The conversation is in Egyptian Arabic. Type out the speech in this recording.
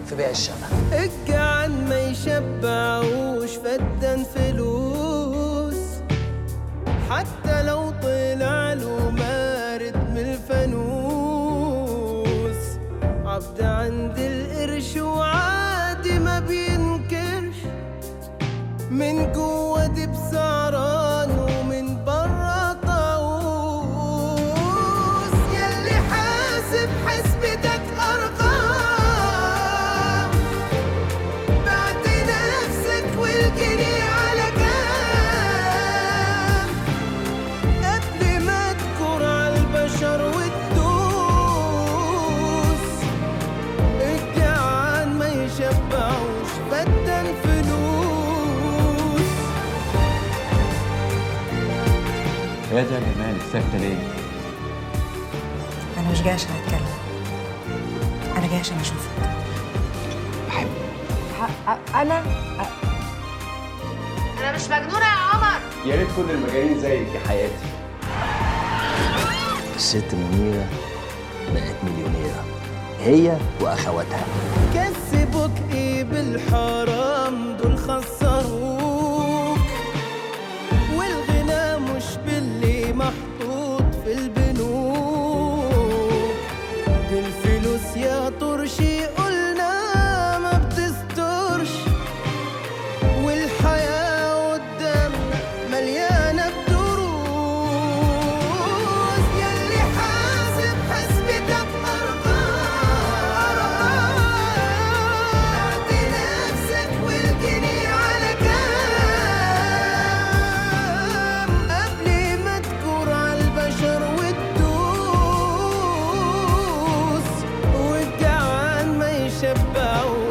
في بيع الشقة الجعان ما يشبعوش فدان فلوس حتى لو طلع له مارد من الفانوس عبد عند القرش وعادي ما بينكرش من جوه دي بسعران ومن بره طاووس ياللي حاسب حسبتك ارقام بعت نفسك والجنيه على كام قبل ما تكر على البشر وتدوس الجعان ما يشبعوش بدل فلوس يا ده يا جمال ساكتة ليه؟ انا مش جاي عشان اتكلم انا جاي عشان اشوفك انا انا مش مجنونه يا عمر يا ريت كل المجانين زيك يا حياتي الست منيرة بقت مليونيرة هي وأخواتها كسبوك ايه بالحرام دول خسروك والغنى مش باللي محطوط في البنوك دي الفلوس يا طرشي قلنا ما بتسترش والحياة قدامنا مليانة بدروس ياللي حاسب حسبتك أرقام بعت نفسك والجنيه على كام قبل ما تكور على البشر وتدوس والجعان ما يشبعوش